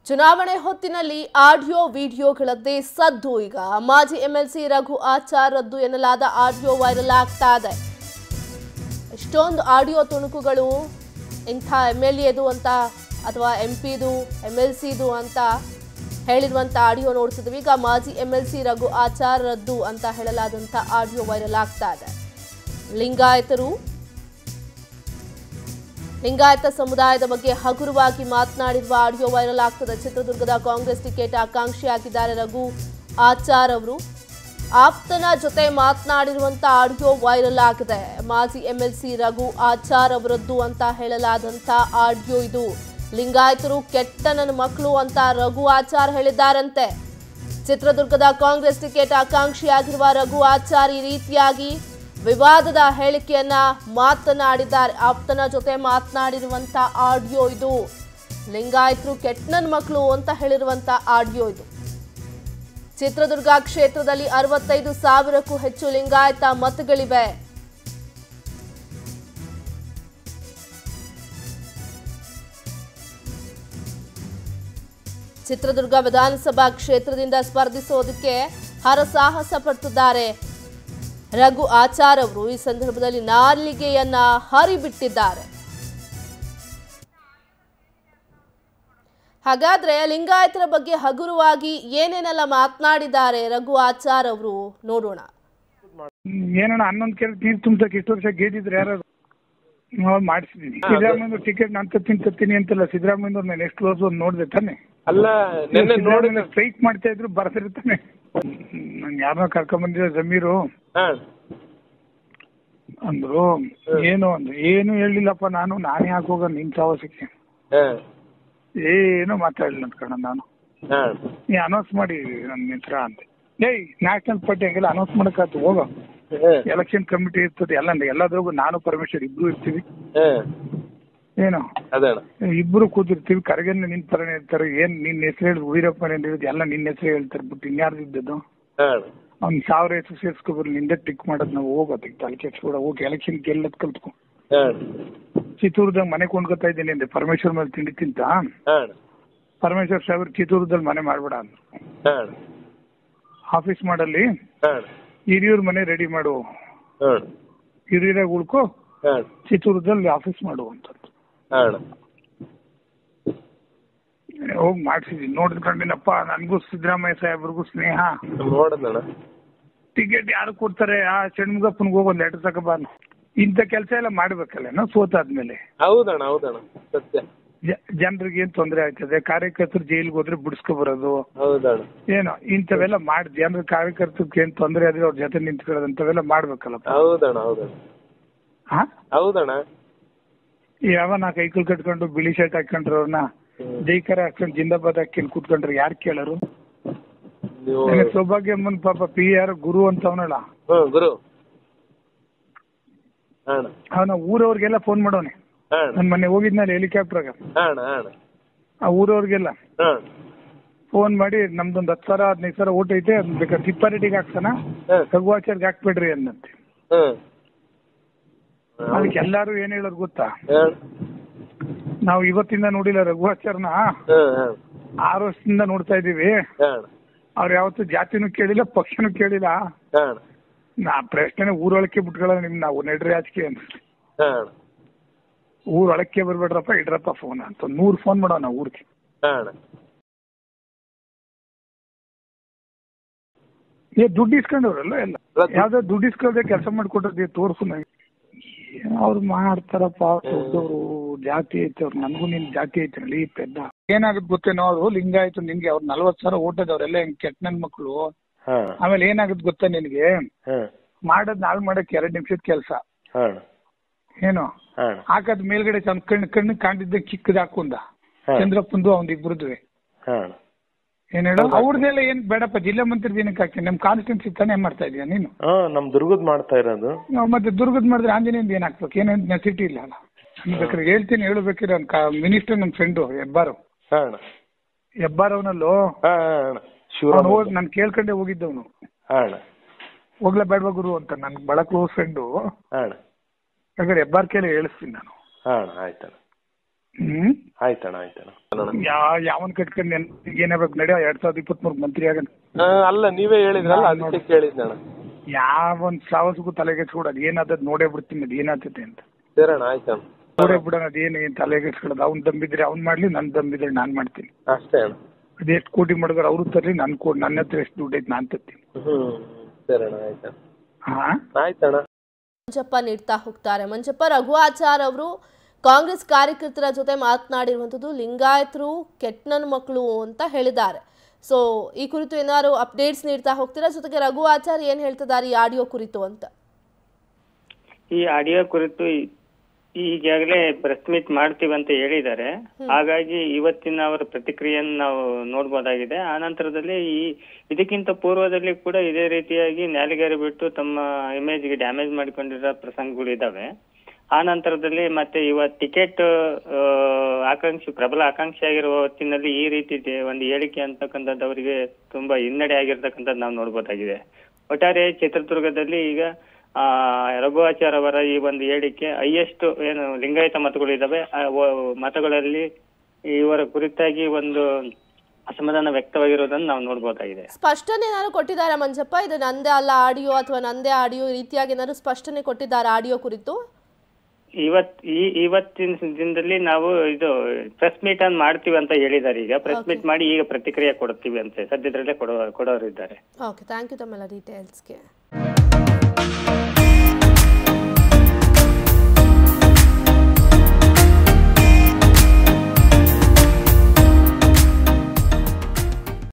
ಚುನಾವಣೆ ಹೊತ್ತಿನಲ್ಲಿ ಆಡಿಯೋ ವಿಡಿಯೋಗಳದ್ದೇ ಸದ್ದು ಈಗ ಮಾಜಿ ಎಂಎಲ್ಸಿ ರಘು ಆಚಾರ್ ರದ್ದು ಎನ್ನಲಾದ ಆಡಿಯೋ ವೈರಲ್ ಆಗ್ತಾ ಇದೆ ಎಷ್ಟೊಂದು ಆಡಿಯೋ ತುಣುಕುಗಳು ಇಂಥ ಎಮ್ ಎಲ್ ಎದು ಅಂತ ಅಥವಾ ಎಂ ಪಿದು ಎಮ್ ಎಲ್ ಸಿದು ಅಂತ ಹೇಳಿರುವಂಥ ಆಡಿಯೋ ನೋಡ್ತಿದ್ವಿ ಈಗ ಮಾಜಿ M L C Raghu Achar ರದ್ದು ಅಂತ ಹೇಳಲಾದಂಥ ಆಡಿಯೋ ವೈರಲ್ ಆಗ್ತಾ ಇದೆ ಲಿಂಗಾಯತರು ಲಿಂಗಾಯತ ಸಮುದಾಯದ ಬಗ್ಗೆ ಹಗುರವಾಗಿ ಮಾತನಾಡಿರುವ ಆಡಿಯೋ ವೈರಲ್ ಆಗ್ತದೆ ಚಿತ್ರದುರ್ಗದ ಕಾಂಗ್ರೆಸ್ ಟಿಕೆಟ್ ಆಕಾಂಕ್ಷಿಯಾಗಿದ್ದಾರೆ ರಘು ಆಚಾರ್ ಅವರು ಆಪ್ತನ ಜೊತೆ ಮಾತನಾಡಿರುವಂತ ಆಡಿಯೋ ವೈರಲ್ ಆಗಿದೆ ಮಾಜಿ ಎಂಎಲ್ಸಿ ರಘು ಆಚಾರ್ ಅವರದ್ದು ಅಂತ ಹೇಳಲಾದಂತ ಆಡಿಯೋ ಇದು ಲಿಂಗಾಯತರು ಕೆಟ್ಟ ನನ್ನ ಮಕ್ಕಳು ಅಂತ ರಘು ಆಚಾರ್ ಹೇಳಿದ್ದಾರಂತೆ ಚಿತ್ರದುರ್ಗದ ಕಾಂಗ್ರೆಸ್ ಟಿಕೆಟ್ ಆಕಾಂಕ್ಷಿಯಾಗಿರುವ ರಘು ಆಚಾರ್ ಈ ರೀತಿಯಾಗಿ ವಿವಾದದ ಹೇಳಿಕೆಯನ್ನ ಮಾತನಾಡಿದ್ದಾರೆ ಆಪ್ತನ ಜೊತೆ ಮಾತನಾಡಿರುವಂತ ಆಡಿಯೋ ಇದು ಲಿಂಗಾಯತರು ಕೆಟ್ಟ ನನ್ನ ಮಕ್ಕಳು ಅಂತ ಹೇಳಿರುವಂತ ಆಡಿಯೋ ಇದು ಚಿತ್ರದುರ್ಗ ಕ್ಷೇತ್ರದಲ್ಲಿ ಅರವತ್ತೈದು ಸಾವಿರಕ್ಕೂ ಹೆಚ್ಚು ಲಿಂಗಾಯತ ಮತಗಳಿವೆ ಚಿತ್ರದುರ್ಗ ವಿಧಾನಸಭಾ ಕ್ಷೇತ್ರದಿಂದ ಸ್ಪರ್ಧಿಸೋದಕ್ಕೆ ಹರಸಾಹಸ ಪಡ್ತಿದ್ದಾರೆ ರಘು ಆಚಾರ್ ಅವರು ಈ ಸಂದರ್ಭದಲ್ಲಿ ನಾಲಿಗೆಯನ್ನ ಹರಿಬಿಟ್ಟಿದ್ದಾರೆ ಹಾಗಾದ್ರೆ ಲಿಂಗಾಯತರ ಬಗ್ಗೆ ಹಗುರವಾಗಿ ಏನೇನೆಲ್ಲ ಮಾತನಾಡಿದ್ದಾರೆ ರಘು ಆಚಾರ್ ಅವರು ನೋಡೋಣ ಏನಣ್ಣ ಹನ್ನೊಂದು ಕೆರೆ ನೀರು ತುಂಬಸಕ್ಕೆ ಇಷ್ಟು ವರ್ಷ ಗೇದಿದ್ರೆ ಯಾರು ನಾವು ಮಾಡಿಸಿದೀನಿ ಸಿದ್ದರಾಮಯ್ಯ ಟಿಕೆಟ್ ನಾನು ತತ್ತೀನಿ ತತ್ತೀನಿ ಅಂತಲ್ಲ ಸಿದ್ದರಾಮಯ್ಯ ನಾನು ಎಷ್ಟು ಕ್ಲೋಸ್ ಒಂದು ನೋಡಿದೆ ತಾನೆ ಅಲ್ಲ ನಿನ್ನೆ ನೋಡಿ ಸ್ಟ್ರೈಕ್ ಮಾಡ್ತಾ ಇದ್ರು ಬರ್ತಿರ್ತಾನೆ ನಾನು ಯಾರನ್ನೋ ಕರ್ಕೊಂಡ್ ಬಂದಿದ್ದೆ ಜಮೀರು ಹಾ ಅಂದ್ರು ಏನು ಅಂದ್ರು ಏನು ಹೇಳಿಲ್ಲಪ್ಪ ನಾನು ನಾನೇ ಯಾಕೆ ಹೋಗ ನಿನ್ ಸಾವಸಕ್ಕೆ ಹಾ ಏನು ಮಾತಾಡಲಿಲ್ಲ ಅಂತ ಕಣ ನಾನು ಹಾ ನೀ ಅನೌನ್ಸ್ ಮಾಡಿ ನನ್ನ ಮಿತ್ರ ಅಂತ ಏಯ್ ನ್ಯಾಷನಲ್ ಪಾರ್ಟಿ ಹಂಗೆಲ್ಲ ಅನೌನ್ಸ್ ಮಾಡಕ್ಕಾತು ಹೋಗೋ ಹಾ ಎಲೆಕ್ಷನ್ ಕಮಿಟಿ ಇರ್ತದೆ ಎಲ್ಲ ಎಲ್ಲದ್ರಾಗೂ ನಾನು ಪರಮೇಶ್ವರ್ ಇಬ್ರು ಇರ್ತೀವಿ ಹಾ ಏನು ಅದಣ್ಣ ಇಬ್ರು ಕೂತಿರ್ತೀವಿ ಕರಗನ್ನ ನಿನ್ ಪರನೇ ಇರ್ತಾರೆ ಏನ್ ನಿನ್ ಹೆಸರು ಹೇಳಿ ವೀರಪ್ಪನ ಏನ್ ಹೇಳಿದ್ ಎಲ್ಲ ನಿನ್ನ ಹೆಸರು ಹೇಳ್ತಾರೆ ಬಿಟ್ಟು ಇನ್ಯಾರ್ದು ಇದ್ದದ್ದು ಹಾ ಅವ್ನ್ ಸಾವಿರ ಹೆಸರು ಸೇರ್ಸ್ಕೊಬರ್ಲಿ ನಿಂದೆ ಟಿಕ್ ಮಾಡೋದ್ ನಾವು ಹೋಗೋದಕ್ಕೆ ತಲೆ ಕೆಡ್ಸ್ಕೊಡ ಹೋಗಿ ಎಲೆಕ್ಷನ್ ಗೆಲ್ಲದ್ ಕಲ್ತ್ಕೊ ಹಾ ಚಿತ್ತೂರದಾಗ ಮನೆ ಕೊಂಡ್ಕೊತಾ ಇದ್ದೀನಿ ಅಂದೆ ಪರಮೇಶ್ವರ್ ಮೇಲೆ ತಿಂಡಿ ತಿಂತ ಹಾ ಪರಮೇಶ್ವರ್ ಸಾಹೇಬ್ರು ಚಿತ್ತೂರದಲ್ಲಿ ಮನೆ ಮಾಡ್ಬೇಡ ಅಂದ್ರು ಹಾ ಆಫೀಸ್ ಮಾಡಲ್ಲಿ ಹಾ ಹಿರಿಯೂರ್ ಮನೆ ರೆಡಿ ಮಾಡು ಹಾ ಹಿರಿಯರಾಗ ಉಳ್ಕೊ ಹಾ ಚಿತ್ತೂರದಲ್ಲಿ ಆಫೀಸ್ ಮಾಡು ಅಂತ ಹಾ ಹೋಗಿ ಮಾಡ್ಸಿದೀನಿ ನೋಡಿದ್ಕೊಂಡಿನಪ್ಪ ನನ್ಗೂ ಸಿದ್ದರಾಮಯ್ಯ ಸಾಹೇಬ್ರಿಗೂ ಸ್ನೇಹ ನೋಡದಣ್ಣ ಟಿಕೆಟ್ ಯಾರು ಕೊಡ್ತಾರೆ ಆ ಷಣ್ಮುಗಪ್ಪನಿಗೆ ಹೋಗಿ ಒಂದು ಲೆಟರ್ ತಗೋಬಾರ ಇಂಥ ಕೆಲಸ ಎಲ್ಲ ಮಾಡ್ಬೇಕಲ್ಲ ನಾವು ಸೋತಾದ್ಮೇಲೆ ಹೌದಣ್ಣ ಹೌದಣ್ಣ ಸತ್ಯ ಜನರಿಗೆ ಏನ್ ತೊಂದರೆ ಆಯ್ತದೆ ಕಾರ್ಯಕರ್ತರು ಜೈಲಿಗೆ ಹೋದ್ರೆ ಬಿಡಿಸ್ಕೊ ಬರೋದು ಹೌದಣ್ಣ ಏನೋ ಇಂಥವೆಲ್ಲ ಮಾಡಿ ಜನರ ಕಾರ್ಯಕರ್ತರಿಗೆ ಏನ್ ತೊಂದರೆ ಆದ್ರೆ ಅವ್ರ ಜೊತೆ ನಿಂತ್ಕೊಳ್ಳೋದು ಅಂತವೆಲ್ಲ ಮಾಡ್ಬೇಕಲ್ಲಪ್ಪ ಹೌದಣ್ಣ ಹೌದಣ್ಣ ಹಾ ಹೌದಣ್ಣ ಯಾವನ ಕೈಕಲ್ ಕಟ್ಕೊಂಡು ಬಿಳಿ ಶರ್ಟ್ ಹಾಕೊಂಡ್ರು ಅವ್ರನ್ನ ಜೈಕರ ಹಾಕೊಂಡು ಜಿಂದಾಬಾದ್ ಹಾಕೊಂಡು ಕೂತ್ಕೊಂಡ್ರೆ ಯಾರು ಕೇಳರು ನೀವು ನನಗೆ ಸೌಭಾಗ್ಯಮ್ಮನ್ ಪಾಪ ಪಿ ಆರ್ ಗುರು ಅಂತ ಅವನಲ್ಲ ಹ್ಮ್ ಗುರು ಅಣ್ಣ ಅವನ ಊರವ್ರಿಗೆಲ್ಲ ಫೋನ್ ಮಾಡೋನೆ ಅಣ್ಣ ನನ್ ಮೊನ್ನೆ ಹೋಗಿದ್ನಲ್ಲ ಹೆಲಿಕಾಪ್ಟರ್ಗ ಅಣ್ಣ ಅಣ್ಣ ಆ ಊರವ್ರಿಗೆಲ್ಲ ಹ್ಮ್ ಫೋನ್ ಮಾಡಿ ನಮ್ದೊಂದು ಹತ್ತು ಸಾವಿರ ಹದಿನೈದು ಸಾವಿರ ಓಟ್ ಐತೆ ಅದ್ನ ಬೇಕಾದ್ರೆ ತಿಪ್ಪಾರೆಡ್ಡಿಗೆ ಹಾಕ್ಸಣ ಹ್ಮ್ ರಘುವಾಚಾರ್ಗೆ ಹಾಕ್ಬೇಡ್ರಿ ಅಂದಂತೆ ಹ್ಮ್ ಅದಕ್ಕೆ ಎಲ್ಲಾರು ಏನ್ ಹೇಳೋರು ಗೊತ್ತಾ ಹ್ಮ್ ನಾವು ಇವತ್ತಿಂದ ನೋಡಿಲ್ಲ ರಘುವಾಚಾರ್ನ ಹ್ಮ್ ಆರು ವರ್ಷದಿಂದ ನೋಡ್ತಾ ಇದೀವಿ ಅಣ್ಣ ಅವ್ರು ಯಾವತ್ತೂ ಜಾತಿನೂ ಕೇಳಿಲ್ಲ ಪಕ್ಷನೂ ಕೇಳಿಲ್ಲ ಅಣ್ಣ ನಾ ಪ್ರಶ್ನೆ ಊರೊಳಕ್ಕೆ ಬಿಟ್ಕೊಳ್ಳೋ ನಿಮ್ ನಾವು ನಡ್ರಿ ರಾಜಕೀಯ ಅಂತ ಅಣ್ಣ ಊರೊಳಕ್ಕೆ ಬರ್ಬೇಡ್ರಪ್ಪ ಇಡ್ರಪ್ಪ ಫೋನ್ ಅಂತ ನೂರ್ ಫೋನ್ ಮಾಡೋಣ ಊರಿಗೆ ಅಣ್ಣ ಏ ದುಡ್ಡು ಇಸ್ಕೊಂಡವ್ರಲ್ಲ ಎಲ್ಲ ಅಲ್ಲ, ದುಡ್ಡು- ಯಾವ್ದೋ ದುಡ್ಡು ಇಸ್ಕೊಳ್ದೆ ಕೆಲಸ ಮಾಡ್ಕೊಟ್ರೆ ತೋರ್ಸು ನಂಗೆ ಅವ್ರು ಮಾಡ್ತಾರಪ್ಪ ದೊಡ್ಡವರು ಜಾತಿ ಐತೆ ಅವ್ರು ನನ್ಗೂ ನಿನ್ ಜಾತಿ ಐತೆ ಅಲ್ಲಿ ಪೆದ್ದ ಏನಾಗುತ್ತೆ ಗೊತ್ತೇನೋ ಅವ್ರು ಲಿಂಗಾಯತು ನಿನ್ಗೆ ಅವ್ರು ನಲ್ವತ್ ಸಾವಿರ ಓಟದವ್ರೆಲ್ಲ ಹೆಂಗ್ ಕೆಟ್ಟ ನನ್ ಮಕ್ಳು ಹಾ ಆಮೇಲೆ ಏನಾಗುತ್ತೆ ಗೊತ್ತಾ ನಿನ್ಗೆ ಹಾ ಮಾಡೋದ್ ನಾಳೆ ಮಾಡಕ್ ಎರಡ್ ನಿಮಿಷದ ಕೆಲಸ ಹಾ ಏನು ಹಾ ಹಾಕದ್ ಮೇಲ್ಗಡೆ ತನ್ನ ಕಣ್ಣು ಕಣ್ಣು ಕಾಣಿದ್ದೆ ಚಿಕ್ಕದ ಹಾಕುಂದ ಹಾ ಚಂದ್ರಪ್ಪಂದು ಅವ್ನ್ ಇಬ್ರದ್ವೆ ಹಾ ಏನ್ ಹೇಳು ಅವ್ರದ್ದೆಲ್ಲ ಏನ್ ಬೇಡಪ್ಪ ಜಿಲ್ಲಾ ಮಂತ್ರಿ ಏನಕ್ಕೆ ಹಾಕ್ತೀನಿ ನಮ್ ಕಾನ್ಸ್ಟಿಟ್ಯೂನ್ಸಿ ತಾನೇ ಮಾಡ್ತಾ ಇದೀಯ ನೀನು ಹಾ ನಮ್ ದುರ್ಗದ್ ಮಾಡ್ತಾ ಇರೋದು ನಾವ್ ಮತ್ತೆ ದುರ್ಗದ್ ಮಾಡಿದ್ರೆ ಆಂಜನೇಯಂದು ಏನ್ ಹಾಕ್ಬೇಕು ಏನೋ ನೆಸಿಟಿ ಇಲ್ಲ ಅಲ್ಲ ನಾನ್ ಬೇಕಾದ್ರೆ ಹೇಳ್ತೀನಿ ಹೇಳ್ಬೇಕಿರ ಮಿನಿಸ್ಟರ್ ನನ್ ಫ್ರೆಂಡು ಹೆಬ್ಬಾರು ಹಾ ಅಣ್ಣ ಹೆಬ್ಬಾರವನಲ್ಲೂ ಹಾ ಹಾ ಅಣ್ಣ ಶಿವರಾಮ್ ಅವ್ನು ಹೋಗಿ ನಾನು ಕೇಳ್ಕೊಂಡೆ ಹೋಗಿದ್ದವನು ಹಾ ಅಣ್ಣ ಹೋಗ್ಲಾ ಬೇಡವಾ ಗುರು ಅಂತ ನನ್ ಬಹಳ ಕ್ಲೋಸ್ ಫ್ರೆಂಡು ಹಾ ಅಣ್ಣ ಹಾಗಾದ್ರೆ ಹೆಬ್ಬಾರ್ ಕೇಳಿ ಹೇಳಿಸ್ತೀನಿ ನಾನು ಹಾ ಅಣ್ಣ ಆಯ್ತಣ್ಣ ಹ್ಮ್ ಆಯ್ತಣ್ಣ ಆಯ್ತಣ್ಣ ಅಣ್ಣ. ಯಾ ಯಾವನ್ ಕಟ್ಕೊಂಡು ಏನಾಗ್ಬೇಕು ನಡಿ ಎರಡ್ ಸಾವಿರದ ಇಪ್ಪತ್ಮೂರು ಮಂತ್ರಿ ಆಗ ಆ, ಅಲ್ಲ ನೀವೇ ಹೇಳಿದ್ರಲ್ಲ ಅದಕ್ಕೆ ಕೇಳಿದ್ನಣ್ಣ ಯಾವನ್ ಸಾವಸ್ಗೂ ತಲೆಗೆಚ್ಕೊಡು ಅದ್ ಏನಾದದ್ ನೋಡೇ ಬಿಡ್ತೀನಿ ಅದ್ ಏನಾಗ್ತದೆ ಅಂತ ಸರಣ್ಣ ಆಯ್ತಣ್ಣ ನೋಡೇ ಬಿಡೋಣ ಅದೇನು ಏನ್ ತಲೆಗೆಚ್ಕೊಡೋದು ಅವ್ನ್ ದಮ್ಬಿದ್ರೆ ಅವ್ನ್ ಮಾಡ್ಲಿ ನನ್ ದಮ್ಬಿದ್ರೆ ನಾನ್ ಮಾಡ್ತೀನಿ ಅಷ್ಟೇ ಅಣ್ಣ ಅದ್ ಎಷ್ಟು ಕೋಟಿ ಮಾಡಿದ್ರೆ ಅವ್ರು ತರ್ಲಿ ನನ್ ಕೋ ನನ್ನ ಹತ್ರ ಎಷ್ಟು ದುಡ್ಡು ಐತೆ ನಾನ್ ತರ್ತೀನಿ ಹ್ಮ್ ಸರಣ್ಣ ಆಯ್ತಣ್ಣ ಹಾ ಆಯ್ತಣ್ಣ ಮಂಜಪ್ಪ ನೀಡ್ತಾ ಹೋಗ್ತಾರೆ ಮಂಜಪ್ಪ ರಘುವಾಚಾರ್ ಅವರು ಕಾಂಗ್ರೆಸ್ ಕಾರ್ಯಕರ್ತರ ಜೊತೆ ಮಾತನಾಡಿರುವಂಥದ್ದು ಲಿಂಗಾಯತರು ಕೆಟ್ಟ ನನ್ನ ಮಕ್ಕಳು ಅಂತ ಹೇಳಿದ್ದಾರೆ ಸೊ ಈ ಕುರಿತು ಏನಾದ್ರು ಅಪ್ಡೇಟ್ಸ್ ನೀಡ್ತಾ ಹೋಗ್ತೀರಾ ಜೊತೆಗೆ ರಘುವಾಚಾರ್ ಏನ್ ಹೇಳ್ತಿದ್ದಾರೆ ಈ ಆಡಿಯೋ ಕುರಿತು ಅಂತ ಈ ಆಡಿಯೋ ಕುರಿತು ಈ- ಈಗಾಗಲೇ ಪ್ರೆಸ್ ಮೀಟ್ ಮಾಡ್ತೀವಿ ಅಂತ ಹೇಳಿದ್ದಾರೆ ಹಾಗಾಗಿ ಇವತ್ತಿನ ಅವರ ಪ್ರತಿಕ್ರಿಯೆಯನ್ನು ನಾವು ನೋಡ್ಬೋದಾಗಿದೆ ಆ ನಂತರದಲ್ಲಿ ಈ ಇದಕ್ಕಿಂತ ಪೂರ್ವದಲ್ಲಿ ಕೂಡ ಇದೇ ರೀತಿಯಾಗಿ ನ್ಯಾಲಿಗೇರಿ ಬಿಟ್ಟು ತಮ್ಮ ಇಮೇಜ್ಗೆ ಡ್ಯಾಮೇಜ್ ಮಾಡಿಕೊಂಡಿರೋ ಪ್ರಸಂಗಗಳು ಇದಾವೆ ಆ ನಂತರದಲ್ಲಿ ಮತ್ತೆ ಇವತ್ತು ಟಿಕೆಟ್ ಆಕಾಂಕ್ಷಿ ಪ್ರಬಲ ಆಕಾಂಕ್ಷಿ ಆಗಿರುವ ಹೊತ್ತಿನಲ್ಲಿ ಈ ರೀತಿ ದೆ- ಒಂದು ಹೇಳಿಕೆ ಅಂತಕ್ಕಂಥದ್ದು ಅವರಿಗೆ ತುಂಬಾ ಹಿನ್ನಡೆ ಆಗಿರ್ತಕ್ಕಂಥದ್ದು ನಾವು ನೋಡ್ಬೋದಾಗಿದೆ ಒಟ್ಟಾರೆ ಚಿತ್ರದುರ್ಗದಲ್ಲಿ ಈಗ ಆ ರಘುವಾಚಾರ್ ಅವರ ಈ ಒಂದು ಹೇಳಿಕೆ ಹೈಯೆಸ್ಟ್ ಏನು ಲಿಂಗಾಯತ ಮತಗಳು ಇದಾವೆ ಆ ವ- ಮತಗಳಲ್ಲಿ ಇವರ ಕುರಿತಾಗಿ ಒಂದು ಅಸಮಾಧಾನ ವ್ಯಕ್ತವಾಗಿರೋದನ್ನು ನಾವು ನೋಡ್ಬೋದಾಗಿದೆ ಸ್ಪಷ್ಟನೆ ಏನಾದ್ರು ಕೊಟ್ಟಿದ್ದಾರೆ ಮಂಜಪ್ಪ ಇದು ನಂದೇ ಅಲ್ಲ ಆಡಿಯೋ ಅಥವಾ ನಂದೇ ಆಡಿಯೋ ಈ ರೀತಿಯಾಗಿ ಏನಾದ್ರು ಸ್ಪಷ್ಟನೆ ಕೊಟ್ಟಿದ್ದಾರೆ ಆಡಿಯೋ ಕುರಿತು ಇವತ್ ಈ ಇವತ್ತಿನ ದಿನದಲ್ಲಿ ನಾವು ಇದು ಪ್ರೆಸ್ ಮೀಟ್ ಅನ್ನು ಮಾಡ್ತೀವಿ ಅಂತ ಹೇಳಿದ್ದಾರೆ ಈಗ ಪ್ರೆಸ್ ಮೀಟ್ ಮಾಡಿ ಈಗ ಪ್ರತಿಕ್ರಿಯೆ ಕೊಡ್ತೀವಿ ಅಂತ ಸದ್ಯದಲ್ಲೇ ಕೊಡೋ ಕೊಡೋರಿದ್ದಾರೆ ಓಕೆ ಥ್ಯಾಂಕ್ ಯು ತಮ್ಮೆಲ್ಲ ಡೀಟೇಲ್ಸ್ಗೆ